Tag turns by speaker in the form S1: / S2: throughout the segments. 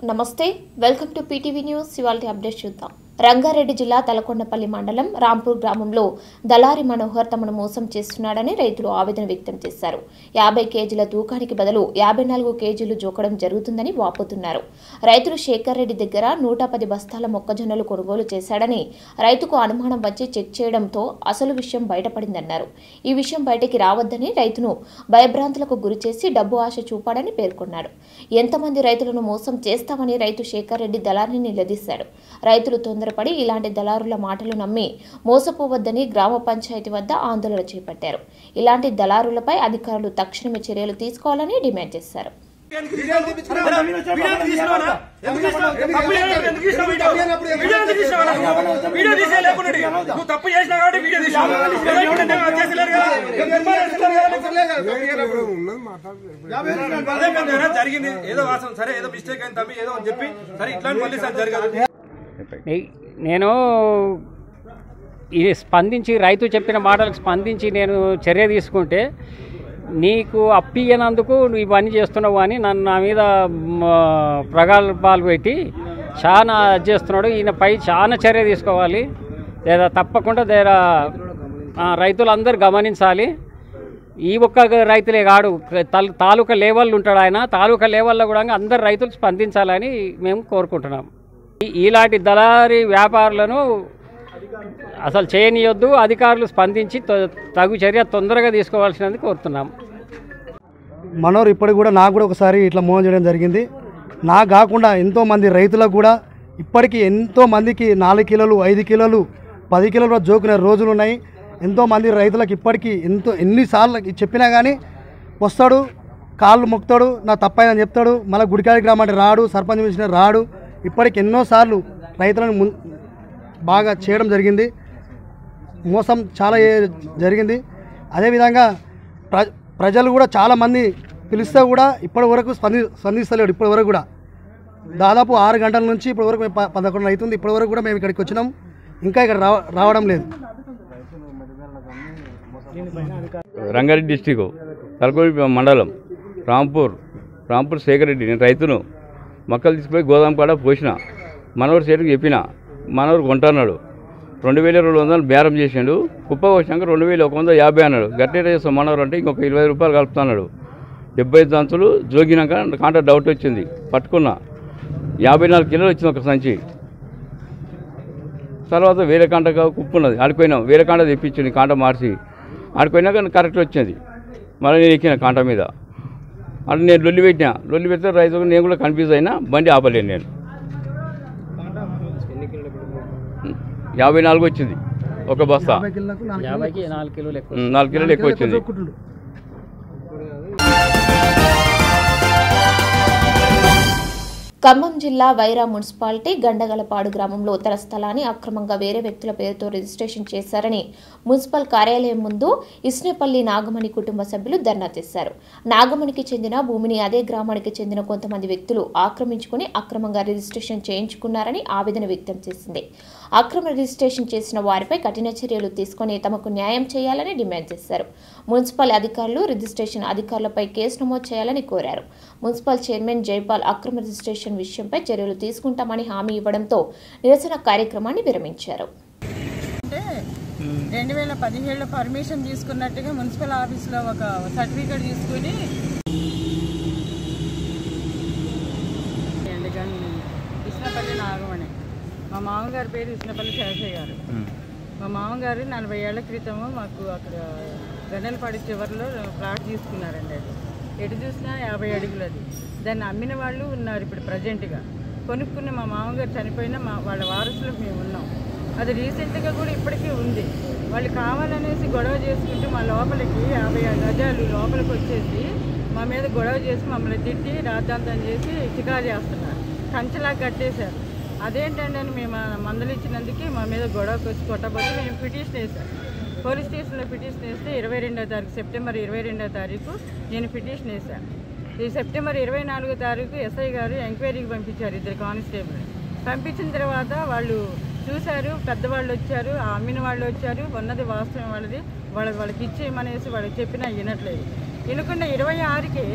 S1: నమస్తే welcome to PTV news ఇవాళ update చూద్దాం రంగారెడ్డి జిల్లా తలకొండపల్లి మండలం రాంపూర్ గ్రామంలో దళారి మనోహర్ తమను మోసం చేస్తున్నాడని రైతులు ఆవేదన వ్యక్తం చేశారు యాభై కేజీల తూకానికి బదులు యాభై నాలుగు కేజీలు జోకడం జరుగుతుందని వాపోతున్నారు రైతులు శేఖర్ రెడ్డి దగ్గర నూట పది బస్తాల మొక్కజొన్నలు కొనుగోలు చేశాడని రైతుకు అనుమానం వచ్చి చెక్ చేయడంతో అసలు విషయం బయటపడిందన్నారు ఈ విషయం బయటికి రావద్దని రైతును భయభ్రాంతులకు గురిచేసి డబ్బు ఆశ చూపాడని పేర్కొన్నాడు ఎంతమంది రైతులను మోసం చేస్తామని రైతు శేఖర్ రెడ్డి దళారిని నిలదీశాడు రైతులు తొందరపడి ఇలాంటి దళారుల మాటలు నమ్మి మోసపోవద్దని గ్రామ పంచాయతీ వద్ద ఆందోళన చేపట్టారు ఇలాంటి దళారులపై అధికారులు తక్షణమే చర్యలు తీసుకోవాలని డిమాండ్ చేశారు
S2: వీడియో తీసే లేకుండా నువ్వు తప్పు చేసినా కాబట్టి వీడియో తీసావు చేసలేరు కదా అదే పెద్దనా జరిగింది ఏదో వాసం సరే ఏదో మిస్టేక్ అయింది తప్పి ఏదో అని చెప్పి సరే ఇట్లాంటి మళ్ళీ సార్ జరగదు
S3: నే- నేను ఇది స్పందించి రైతు చెప్పిన మాటలకు స్పందించి నేను చర్య తీసుకుంటే నీకు అప్పియనందుకు నువ్వు ఇవన్నీ చేస్తున్నావు అని నన్ను నా మీద మ, ప్రగల్భాలు పెట్టి చాలా అది చేస్తున్నాడు ఈయనపై చాలా చర్య తీసుకోవాలి లేదా తప్పకుండా లేదా ఆ, రైతులందరూ గమనించాలి ఈ ఒక్క రైతులే కాడు తల్- తాలూకా లెవెల్ ఉంటాడు ఆయన తాలూకా లెవెల్లో కూడా అందరు రైతులు స్పందించాలని మేము కోరుకుంటున్నాం ఈ- ఇలాంటి దళారీ వ్యాపారులను అసలు చేయనీయొద్దు అధికారులు స్పందించి తొ- తగు చర్య తొందరగా తీసుకోవాల్సినది కోరుతున్నాం
S4: మనోరు ఇప్పటికి కూడా నాకు కూడా ఒకసారి ఇట్లా మోహన్ చేయడం జరిగింది నాకు కాకుండా ఎంతోమంది రైతులకు కూడా ఇప్పటికీ ఎంతో మందికి నాలుగు కిలోలు ఐదు కిలోలు పది కిలోలు కూడా జోకునే రోజులు ఉన్నాయి ఎంతోమంది రైతులకు ఇప్పటికీ ఎంతో ఎన్నిసార్లు చెప్పినా కానీ వస్తాడు కాళ్ళు మొక్కుతాడు నా తప్పైందని చెప్తాడు మళ్ళీ గుడికాడి గ్రామానికి రాడు సర్పంచ్ మిషన్ రాడు ఇప్పటికి ఎన్నోసార్లు రైతులను ముం బాగా చేయడం జరిగింది మోసం చాలా ఏ- జరిగింది అదేవిధంగా ప్ర ప్రజలు కూడా చాలామంది పిలిస్తే కూడా ఇప్పటి వరకు స్పంది స్పందిస్తలేడు ఇప్పటి వరకు కూడా దాదాపు ఆరు గంటల నుంచి ఇప్పటి వరకు మేము ప- పదకొండు అవుతుంది ఇప్పటి వరకు కూడా మేము ఇక్కడికి వచ్చినాం ఇంకా ఇక్కడ రావ రావడం లేదు
S5: రంగారెడ్డి డిస్టిక్ తలకోటి మండలం రాంపూర్ రాంపూర్ శేఖర్ రెడ్డి నేను రైతును మొక్కలు తీసుకుపోయి గోదాం కాడ పోసిన మనోడు సేటుకు చెప్పిన మనోడు కొంటున్నాడు రెండు వేల రెండు వందలు బేరం చేసిండు కుప్ప పోసినాక రెండు వేల ఒక వంద యాభై అన్నాడు గట్టిగా చేస్తాం మనోడు అంటే ఇంకొక ఇరవై రూపాయలు కలుపుతున్నాడు డెబ్బై ఐదు దంతులు జోగినాక కాంట డౌట్ వచ్చింది పట్టుకున్నా యాభై నాలుగు కిలోలు వచ్చింది ఒక సంచి తర్వాత వేరే కాంట కుప్పున్నది ఆడిపోయినాం వేరే కాంట తెప్పించింది కాంట మార్చి ఆడిపోయినాక కరెక్ట్ వచ్చింది మళ్ళీ నేను ఎక్కిన కాంట మీద అంటే నేను లొల్లి పెట్టినా లొల్లి పెడితే రైతు నేను కూడా కన్ఫ్యూజ్ అయినా బండి ఆపలేను నేను యాభై నాలుగు వచ్చింది ఒక బస్తా
S3: యాభైకి నాలుగు కిలోలు ఎక్కువ
S5: ఉమ్, నాలుగు కిలోలు ఎక్కువ వచ్చింది
S1: ఖమ్మం జిల్లా వైరా మున్సిపాలిటీ గండగలపాడు గ్రామంలో తన స్థలాన్ని అక్రమంగా వేరే వ్యక్తుల పేరుతో రిజిస్ట్రేషన్ చేశారని మున్సిపల్ కార్యాలయం ముందు ఇస్నేపల్లి నాగమణి కుటుంబ సభ్యులు ధర్నా చేశారు నాగమణికి చెందిన భూమిని అదే గ్రామానికి చెందిన కొంతమంది వ్యక్తులు ఆక్రమించుకుని అక్రమంగా రిజిస్ట్రేషన్ చేయించుకున్నారని ఆవేదన వ్యక్తం చేసింది అక్రమ రిజిస్ట్రేషన్ చేసిన వారిపై కఠిన చర్యలు తీసుకుని తమకు న్యాయం చేయాలని డిమాండ్ చేశారు మున్సిపల్ అధికారులు రిజిస్ట్రేషన్ అధికారులపై కేసు నమోదు చేయాలని కోరారు మున్సిపల్ చైర్మన్ జైపాల్ అక్రమ రిజిస్ట్రేషన్ విషయంపై చర్యలు తీసుకుంటామని హామీ ఇవ్వడంతో నిరసన కార్యక్రమాన్ని విరమించారు
S6: అంటే రెండు వేల పదిహేడులో పర్మిషన్ తీసుకున్నట్టుగా మున్సిపల్ ఆఫీస్లో ఒక సర్టిఫికేట్ తీసుకుని అండి కానీ కృష్ణపల్లి నాగమణి మా మామగారి పేరు కృష్ణపల్లి శేషయ్య గారు మా మామగారు నలభై ఏళ్ల క్రితము మాకు అక్కడ గన్నెలపాడి చివరిలో ప్లాట్ తీసుకున్నారండి అది ఎటు చూసినా యాభై అడుగులు అది దాన్ని అమ్మిన వాళ్ళు ఉన్నారు ఇప్పుడు ప్రజెంట్గా కొనుక్కున్న మా మామగారు చనిపోయిన మా వాళ్ళ వారసులు మేము ఉన్నాం అది రీసెంట్గా కూడా ఇప్పటికీ ఉంది వాళ్ళు కావాలనేసి గొడవ చేసుకుంటూ మా లోపలికి యాభై గజాలు లోపలికి వచ్చేసి మా మీద గొడవ చేసి మమ్మల్ని తిట్టి రాద్ధాంతం చేసి చికా చేస్తున్నారు కంచెలా కట్టేశారు అదేంటండి అని మేము మందలిచ్చినందుకు మా మీద గొడవకి వచ్చి కొట్టబోతే మేము పిటిషన్ వేశాం పోలీస్ స్టేషన్లో పిటిషన్ వేస్తే ఇరవై రెండో తారీఖు సెప్టెంబర్ ఇరవై రెండో తారీఖు నేను పిటిషన్ వేశాను ఈ సెప్టెంబర్ ఇరవై నాలుగో తారీఖు ఎస్ఐ గారు ఎంక్వైరీకి పంపించారు ఇద్దరు కానిస్టేబుల్ పంపించిన తర్వాత వాళ్ళు చూశారు పెద్దవాళ్ళు వచ్చారు ఆ అమ్మిన వాళ్ళు వచ్చారు ఉన్నది వాస్తవం వాళ్ళది వాళ్ళకి వాళ్ళకి ఇచ్చేయమనేసి వాళ్ళకి చెప్పినా వినట్లేదు వినకుండా ఇరవై ఆరుకి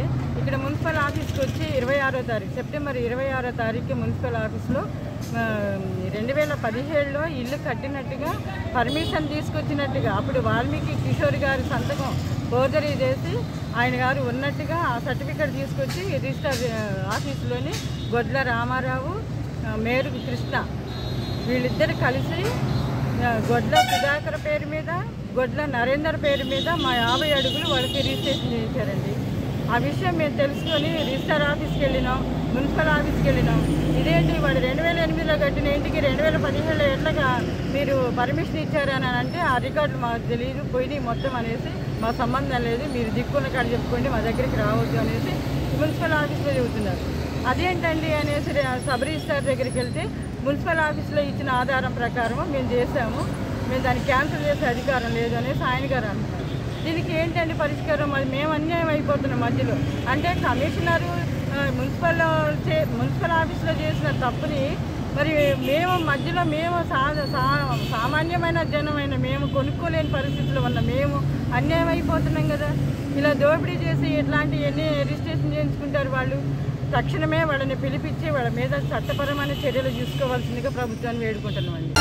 S6: ఇక్కడ మున్సిపల్ ఆఫీస్కి వచ్చి ఇరవై ఆరో తారీఖు సెప్టెంబర్ ఇరవై ఆరో తారీఖు మున్సిపల్ ఆఫీస్లో రెండు వేల పదిహేడులో ఇల్లు కట్టినట్టుగా పర్మిషన్ తీసుకొచ్చినట్టుగా అప్పుడు వాల్మీకి కిషోర్ గారి సంతకం ఫోర్జరీ చేసి ఆయన గారు ఉన్నట్టుగా ఆ సర్టిఫికెట్ తీసుకొచ్చి రిజిస్టర్ ఆ, ఆఫీసులోని గొడ్ల రామారావు ఆ, మేరు కృష్ణ వీళ్ళిద్దరు కలిసి ఆ, గొడ్ల సుధాకర్ పేరు మీద గొడ్ల నరేందర్ పేరు మీద మా యాభై అడుగులు వాళ్ళకి రిజిస్ట్రేషన్ చేయించారండి ఆ విషయం మేము తెలుసుకొని రిజిస్టర్ ఆఫీస్కి వెళ్ళినాం మున్సిపల్ ఆఫీస్కి వెళ్ళినాం ఇదేంటి వాడు రెండు వేల ఎనిమిదిలో కట్టిన ఇంటికి రెండు వేల పదిహేడులో ఎట్లాగా మీరు పర్మిషన్ ఇచ్చారని అంటే ఆ రికార్డులు మాకు తెలియదు పోయినాయి మొత్తం అనేసి మా సంబంధం లేదు మీరు దిక్కున్న కాడ చెప్పుకోండి మా దగ్గరికి రావద్దు అనేసి మున్సిపల్ ఆఫీస్లో చెబుతున్నారు అదేంటండి అనేసి రే- సబ్ రిజిస్టార్ దగ్గరికి వెళ్తే మున్సిపల్ ఆఫీస్లో ఇచ్చిన ఆధారం ప్రకారం మేము చేసాము మేము దాన్ని క్యాన్సిల్ చేసే అధికారం లేదు అనేసి ఆయన గారు అంటున్నారు దీనికి ఏంటండి పరిష్కారం మరి మేము అన్యాయం అయిపోతున్నాం మధ్యలో అంటే కమిషనరు ఆ, మున్సిపల్ చే- మున్సిపల్ ఆఫీస్లో చేసిన తప్పుని మరి మేము మధ్యలో మేము సా సా- సామాన్యమైన జనమైన మేము కొనుక్కోలేని పరిస్థితిలో ఉన్న మేము అన్యాయం అయిపోతున్నాం కదా ఇలా దోపిడీ చేసి ఇట్లాంటి ఎన్ని రిజిస్ట్రేషన్ చేయించుకుంటారు వాళ్ళు తక్షణమే వాళ్ళని పిలిపించి వాళ్ళ మీద చట్టపరమైన చర్యలు తీసుకోవాల్సిందిగా ప్రభుత్వాన్ని వేడుకుంటున్నామండి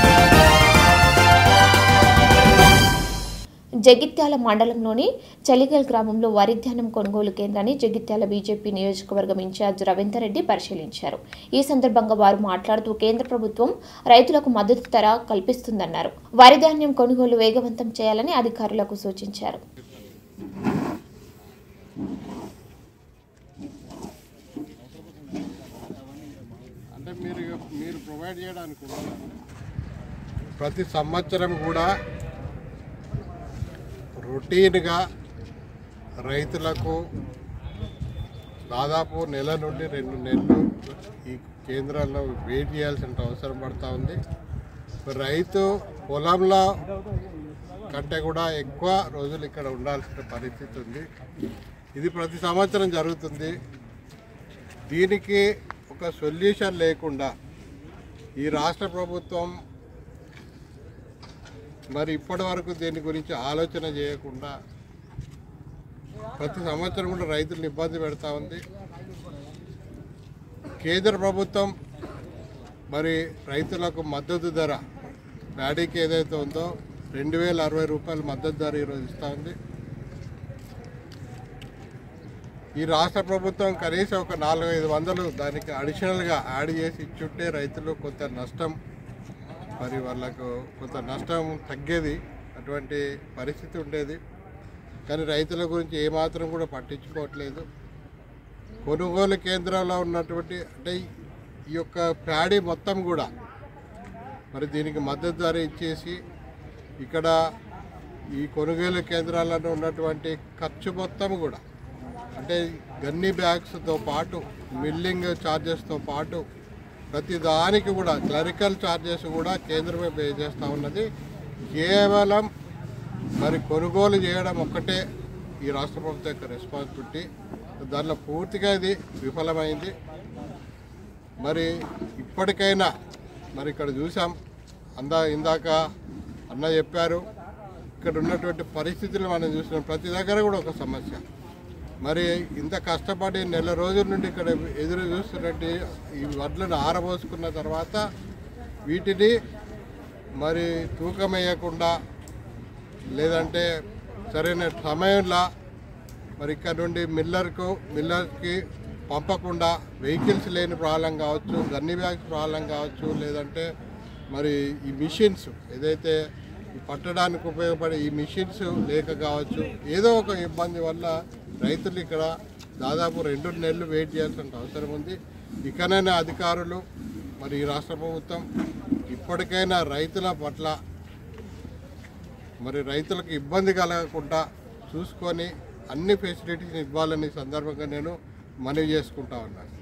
S1: జగిత్యాల మండలంలోని చలిగల్ గ్రామంలో వరి ధాన్యం కొనుగోలు కేంద్రాన్ని జగిత్యాల బీజేపీ నియోజకవర్గం ఇన్ఛార్జ్ రవీందర్ రెడ్డి పరిశీలించారు ఈ సందర్భంగా వారు మాట్లాడుతూ కేంద్ర ప్రభుత్వం రైతులకు మద్దతు ధర కల్పిస్తుందన్నారు వరి ధాన్యం కొనుగోలు వేగవంతం చేయాలని అధికారులకు సూచించారు
S7: అంటే మీరు మీరు ప్రొవైడ్ చేయడానికి ఉండదా? ప్రతి సంవత్సరం కూడా రొటీన్గా రైతులకు దాదాపు నెల నుండి రెండు నెలలు ఈ కేంద్రాల్లో వెయిట్ చేయాల్సిన అవసరం పడుతూ ఉంది రైతు పొలంలో కంటే కూడా ఎక్కువ రోజులు ఇక్కడ ఉండాల్సిన పరిస్థితి ఉంది ఇది ప్రతి సంవత్సరం జరుగుతుంది దీనికి ఒక సొల్యూషన్ లేకుండా ఈ రాష్ట్ర ప్రభుత్వం మరి ఇప్పటి వరకు దీని గురించి ఆలోచన చేయకుండా ప్రతి సంవత్సరం కూడా రైతులను ఇబ్బంది పెడతా ఉంది కేంద్ర ప్రభుత్వం మరి రైతులకు మద్దతు ధర ప్యాడీకి ఏదైతే ఉందో రెండు వేల అరవై రూపాయల మద్దతు ధర ఈరోజు ఇస్తూ ఉంది ఈ రాష్ట్ర ప్రభుత్వం కనీసం ఒక నాలుగు ఐదు వందలు దానికి అడిషనల్గా యాడ్ చేసి ఇచ్చుంటే రైతులు కొంత నష్టం మరి వాళ్ళకు కొంత నష్టం తగ్గేది అటువంటి పరిస్థితి ఉండేది కానీ రైతుల గురించి ఏమాత్రం కూడా పట్టించుకోవట్లేదు కొనుగోలు కేంద్రంలో ఉన్నటువంటి అంటే ఈ యొక్క ప్యాడీ మొత్తం కూడా మరి దీనికి మద్దతు ధర ఇచ్చేసి ఇక్కడ ఈ కొనుగోలు కేంద్రాలలో ఉన్నటువంటి ఖర్చు మొత్తం కూడా అంటే గన్ని బ్యాగ్స్తో పాటు మిల్లింగ్ ఛార్జెస్తో పాటు ప్రతి దానికి కూడా క్లరికల్ ఛార్జెస్ కూడా కేంద్రమే పే చేస్తూ ఉన్నది కేవలం మరి కొనుగోలు చేయడం ఒక్కటే ఈ రాష్ట్ర ప్రభుత్వం యొక్క రెస్పాన్సిబిలిటీ దానిలో పూర్తిగా ఇది విఫలమైంది మరి ఇప్పటికైనా మరి ఇక్కడ చూసాం అందా ఇందాక అన్న చెప్పారు ఇక్కడ ఉన్నటువంటి పరిస్థితులు మనం చూసినాం ప్రతి దగ్గర కూడా ఒక సమస్య మరి ఇంత కష్టపడి నెల రోజుల నుండి ఇక్కడ ఎదురు చూస్తున్నట్టు ఈ వడ్లను ఆరబోసుకున్న తర్వాత వీటిని మరి తూకం వేయకుండా లేదంటే సరైన సమయంలో మరి ఇక్కడ నుండి మిల్లర్కు మిల్లర్కి పంపకుండా వెహికల్స్ లేని ప్రాబ్లం కావచ్చు గన్ని బ్యాగ్స్ ప్రాబ్లం కావచ్చు లేదంటే మరి ఈ మిషన్స్ ఏదైతే ఈ పట్టడానికి ఉపయోగపడే ఈ మిషన్స్ లేక కావచ్చు ఏదో ఒక ఇబ్బంది వల్ల రైతులు ఇక్కడ దాదాపు రెండు నెలలు వెయిట్ చేయాల్సిన అవసరం ఉంది ఇకనైనా అధికారులు మరి ఈ రాష్ట్ర ప్రభుత్వం ఇప్పటికైనా రైతుల పట్ల మరి రైతులకు ఇబ్బంది కలగకుండా చూసుకొని అన్ని ఫెసిలిటీస్ ఇవ్వాలని ఈ సందర్భంగా నేను మనవి చేసుకుంటా ఉన్నాను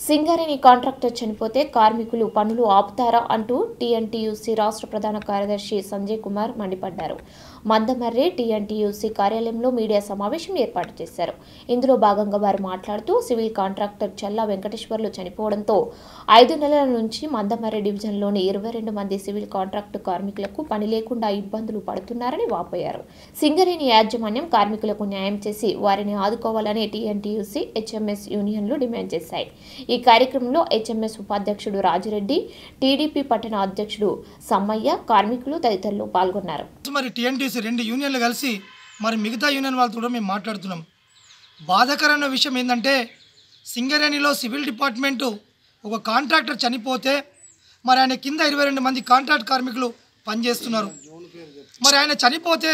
S1: సింగరేణి కాంట్రాక్టర్ చనిపోతే కార్మికులు పనులు ఆపుతారా అంటూ టీఎన్టీయూసీ రాష్ట్ర ప్రధాన కార్యదర్శి సంజయ్ కుమార్ మండిపడ్డారు మందమర్రి టీఎన్టీయూసీ కార్యాలయంలో మీడియా సమావేశం ఏర్పాటు చేశారు ఇందులో భాగంగా వారు మాట్లాడుతూ సివిల్ కాంట్రాక్టర్ చల్లా వెంకటేశ్వర్లు చనిపోవడంతో ఐదు నెలల నుంచి మందమర్రి డివిజన్లోని ఇరవై రెండు మంది సివిల్ కాంట్రాక్టు కార్మికులకు పని లేకుండా ఇబ్బందులు పడుతున్నారని వాపోయారు సింగరేణి యాజమాన్యం కార్మికులకు న్యాయం చేసి వారిని ఆదుకోవాలని టీఎన్టీయూసీ హెచ్ఎంఎస్ యూనియన్లు డిమాండ్ చేశాయి ఈ కార్యక్రమంలో హెచ్ఎంఎస్ ఉపాధ్యక్షుడు రాజిరెడ్డి టీడీపీ పట్టణ అధ్యక్షుడు సమ్మయ్య కార్మికులు తదితరులు పాల్గొన్నారు
S8: మరి టీఎన్టీసీ రెండు యూనియన్లు కలిసి మరి మిగతా యూనియన్ వాళ్ళతో కూడా మేము మాట్లాడుతున్నాం బాధాకరమైన విషయం ఏంటంటే సింగరేణిలో సివిల్ డిపార్ట్మెంటు ఒక కాంట్రాక్టర్ చనిపోతే మరి ఆయన కింద ఇరవై రెండు మంది కాంట్రాక్ట్ కార్మికులు పనిచేస్తున్నారు మరి ఆయన చనిపోతే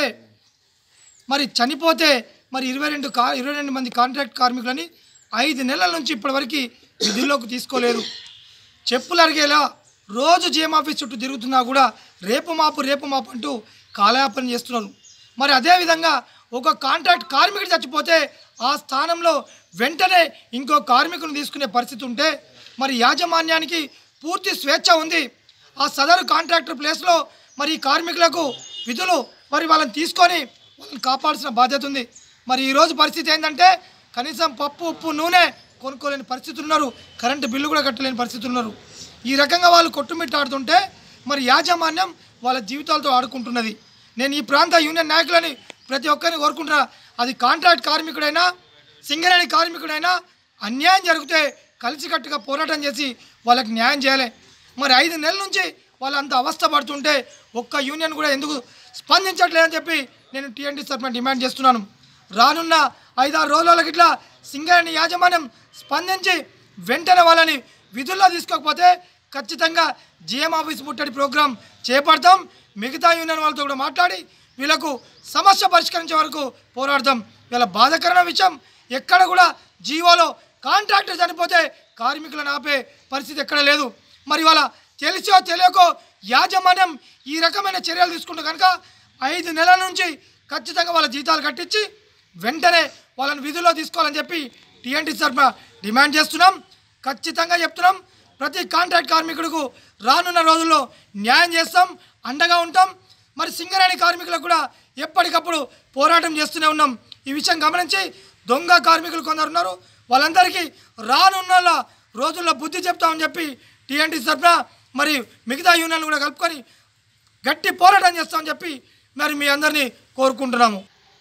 S8: మరి చనిపోతే మరి ఇరవై రెండు కా ఇరవై రెండు మంది కాంట్రాక్ట్ కార్మికులని ఐదు నెలల నుంచి ఇప్పటివరకు విధుల్లోకి తీసుకోలేదు చెప్పులు అరిగేలా రోజు జేఎం ఆఫీస్ చుట్టూ తిరుగుతున్నా కూడా రేపు మాపు రేపు మాపు అంటూ కాలయాపన చేస్తున్నారు మరి అదేవిధంగా ఒక కాంట్రాక్ట్ కార్మికుడు చచ్చిపోతే ఆ స్థానంలో వెంటనే ఇంకో కార్మికుని తీసుకునే పరిస్థితి ఉంటే మరి యాజమాన్యానికి పూర్తి స్వేచ్ఛ ఉంది ఆ సదరు కాంట్రాక్టర్ ప్లేస్లో మరి ఈ కార్మికులకు విధులు మరి వాళ్ళని తీసుకొని వాళ్ళని కాపాడాల్సిన బాధ్యత ఉంది మరి ఈరోజు పరిస్థితి ఏంటంటే కనీసం పప్పు ఉప్పు నూనె కొనుక్కోలేని పరిస్థితులు ఉన్నారు కరెంటు బిల్లు కూడా కట్టలేని పరిస్థితులు ఉన్నారు ఈ రకంగా వాళ్ళు కొట్టుమిట్టాడుతుంటే మరి యాజమాన్యం వాళ్ళ జీవితాలతో ఆడుకుంటున్నది నేను ఈ ప్రాంత యూనియన్ నాయకులని ప్రతి ఒక్కరిని కోరుకుంటున్నా అది కాంట్రాక్ట్ కార్మికుడైనా సింగరేణి కార్మికుడైనా అన్యాయం జరిగితే కలిసికట్టుగా పోరాటం చేసి వాళ్ళకి న్యాయం చేయాలి మరి ఐదు నెలల నుంచి వాళ్ళు అంత అవస్థ పడుతుంటే ఒక్క యూనియన్ కూడా ఎందుకు స్పందించట్లేదని చెప్పి నేను టీఎన్టీ తరఫున డిమాండ్ చేస్తున్నాను రానున్న ఐదారు రోజులకి ఇట్లా సింగరేణి యాజమాన్యం స్పందించి వెంటనే వాళ్ళని విధుల్లో తీసుకోకపోతే ఖచ్చితంగా జిఎం ఆఫీస్ ముట్టడి ప్రోగ్రాం చేపడతాం మిగతా యూనియన్ వాళ్ళతో కూడా మాట్లాడి వీళ్ళకు సమస్య పరిష్కరించే వరకు పోరాడతాం వీళ్ళ బాధాకరమైన విషయం ఎక్కడ కూడా జీవోలో కాంట్రాక్టర్ చనిపోతే కార్మికులను ఆపే పరిస్థితి ఎక్కడ లేదు మరి వాళ్ళ తెలిసో తెలియకో యాజమాన్యం ఈ రకమైన చర్యలు తీసుకుంటే కనుక ఐదు నెలల నుంచి ఖచ్చితంగా వాళ్ళ జీతాలు కట్టించి వెంటనే వాళ్ళని విధుల్లో తీసుకోవాలని చెప్పి టీఎన్టీ తరఫున డిమాండ్ చేస్తున్నాం ఖచ్చితంగా చెప్తున్నాం ప్రతి కాంట్రాక్ట్ కార్మికుడికి రానున్న రోజుల్లో న్యాయం చేస్తాం అండగా ఉంటాం మరి సింగరేణి కార్మికులకు కూడా ఎప్పటికప్పుడు పోరాటం చేస్తూనే ఉన్నాం ఈ విషయం గమనించి దొంగ కార్మికులు కొందరు ఉన్నారు వాళ్ళందరికీ రానున్న రోజుల్లో బుద్ధి చెప్తామని చెప్పి టీఎన్టీ తరఫున మరి మిగతా యూనియన్లు కూడా కలుపుకొని గట్టి పోరాటం చేస్తామని చెప్పి మరి మీ అందరినీ కోరుకుంటున్నాము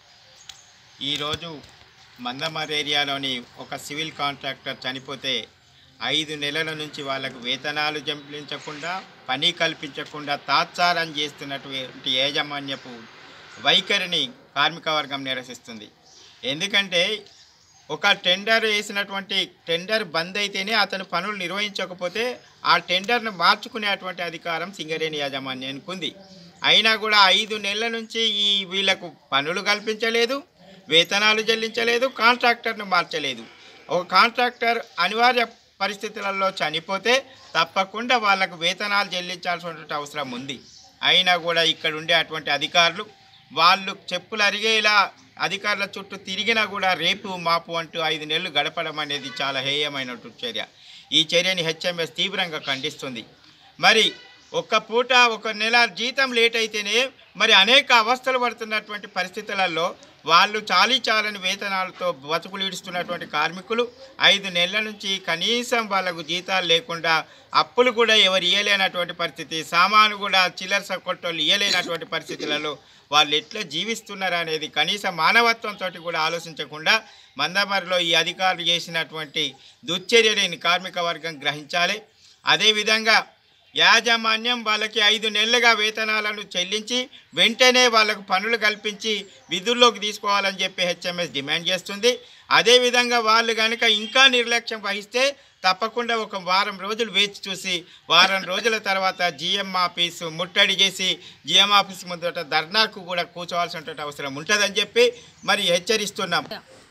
S9: ఈరోజు మందమర్ ఏరియాలోని ఒక సివిల్ కాంట్రాక్టర్ చనిపోతే ఐదు నెలల నుంచి వాళ్ళకు వేతనాలు చెల్లించకుండా పని కల్పించకుండా తాత్సారం చేస్తున్నటువంటి యాజమాన్యపు వైఖరిని కార్మిక వర్గం నిరసిస్తుంది ఎందుకంటే ఒక టెండర్ వేసినటువంటి టెండర్ బంద్ అయితేనే అతను పనులు నిర్వహించకపోతే ఆ టెండర్ను మార్చుకునేటువంటి అధికారం సింగరేణి యాజమాన్యానికి ఉంది అయినా కూడా ఐదు నెలల నుంచి ఈ వీళ్ళకు పనులు కల్పించలేదు వేతనాలు చెల్లించలేదు కాంట్రాక్టర్ను మార్చలేదు ఒక కాంట్రాక్టర్ అనివార్య పరిస్థితులలో చనిపోతే తప్పకుండా వాళ్ళకు వేతనాలు చెల్లించాల్సినటువంటి అవసరం ఉంది అయినా కూడా ఇక్కడ ఉండే అటువంటి అధికారులు వాళ్ళు చెప్పులు అరిగేలా అధికారుల చుట్టూ తిరిగినా కూడా రేపు మాపు అంటూ ఐదు నెలలు గడపడం అనేది చాలా హేయమైనటువంటి చర్య ఈ చర్యని హెచ్ఎంఎస్ తీవ్రంగా ఖండిస్తుంది మరి ఒక్క పూట ఒక నెల జీతం లేట్ అయితేనే మరి అనేక అవస్థలు పడుతున్నటువంటి పరిస్థితులలో వాళ్ళు చాలీ చాలని వేతనాలతో బతుకులు ఈడుస్తున్నటువంటి కార్మికులు ఐదు నెలల నుంచి కనీసం వాళ్ళకు జీతాలు లేకుండా అప్పులు కూడా ఎవరు ఇయ్యలేనటువంటి పరిస్థితి సామాను కూడా చిల్లర కొట్టోళ్ళు ఇయ్యలేనటువంటి పరిస్థితులలో వాళ్ళు ఎట్లా జీవిస్తున్నారు అనేది కనీస మానవత్వంతో కూడా ఆలోచించకుండా మందమరిలో ఈ అధికారులు చేసినటువంటి దుశ్చర్యని కార్మిక వర్గం గ్రహించాలి అదేవిధంగా యాజమాన్యం వాళ్ళకి ఐదు నెలలుగా వేతనాలను చెల్లించి వెంటనే వాళ్ళకు పనులు కల్పించి విధుల్లోకి తీసుకోవాలని చెప్పి హెచ్ఎంఎస్ డిమాండ్ చేస్తుంది అదేవిధంగా వాళ్ళు కనుక ఇంకా నిర్లక్ష్యం వహిస్తే తప్పకుండా ఒక వారం రోజులు వేచి చూసి వారం రోజుల తర్వాత జిఎం ఆఫీసు ముట్టడి చేసి జిఎం ఆఫీస్ ముందట ధర్నాకు కూడా కూర్చోవాల్సిన అవసరం ఉంటుందని చెప్పి మరి హెచ్చరిస్తున్నాం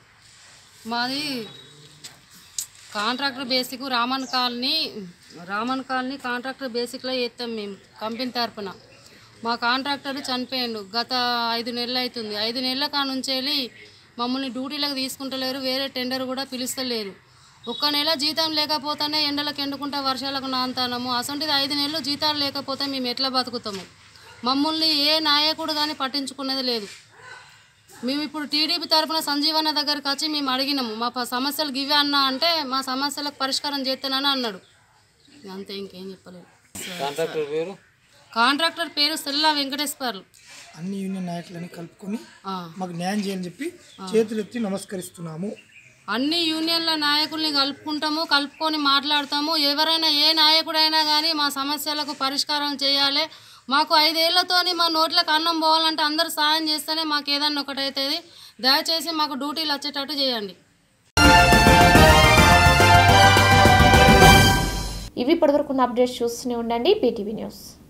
S10: మాది contractor basic Raman colony Raman colony contractor బేసిక్లో చేస్తాం మేము కంపెనీ తరపున మా కాంట్రాక్టర్ చనిపోయిండు గత ఐదు నెలలు అవుతుంది ఐదు నెలల కా నుంచి వెళ్ళి మమ్మల్ని డ్యూటీలకు తీసుకుంటలేరు వేరే టెండర్ కూడా పిలుస్తలేరు ఒక్క నెల జీతం లేకపోతేనే ఎండలకు ఎండుకుంటా వర్షాలకు నాంతానము అసంటిది ఐదు నెలలు జీతాలు లేకపోతే మేము ఎట్లా బతుకుతాము మమ్మల్ని ఏ నాయకుడు కానీ పట్టించుకునేది లేదు మేము ఇప్పుడు టీడీపీ తరపున సంజీవన్న దగ్గరికి వచ్చి మేము అడిగినాము మా ప- సమస్యలు గివే అన్నా అంటే మా సమస్యలకు పరిష్కారం చేస్తానని అన్నాడు అంతే ఇంకేం చెప్పలేదు
S11: కాంట్రాక్టర్ పేరు
S10: కాంట్రాక్టర్ పేరు సెల్లా వెంకటేశ్వర్లు
S8: అన్ని యూనియన్ నాయకులని కలుపుకొని
S10: ఆ.
S8: మాకు న్యాయం చేయని చెప్పి చేతులెత్తి నమస్కరిస్తున్నాము
S10: అన్ని యూనియన్ల నాయకుల్ని కలుపుకుంటాము కలుపుకొని మాట్లాడతాము ఎవరైనా ఏ నాయకుడైనా కానీ మా సమస్యలకు పరిష్కారం చేయాలి మాకు ఐదేళ్లతోని మా నోట్లకు అన్నం పోవాలంటే అందరూ సాయం చేస్తేనే మాకు ఏదన్నా ఒకటి అవుతుంది దయచేసి మాకు డ్యూటీలు వచ్చేటట్టు చేయండి
S1: ఇవి ఇప్పటివరకు ఉన్న అప్డేట్స్ చూస్తూనే ఉండండి పీటీవీ న్యూస్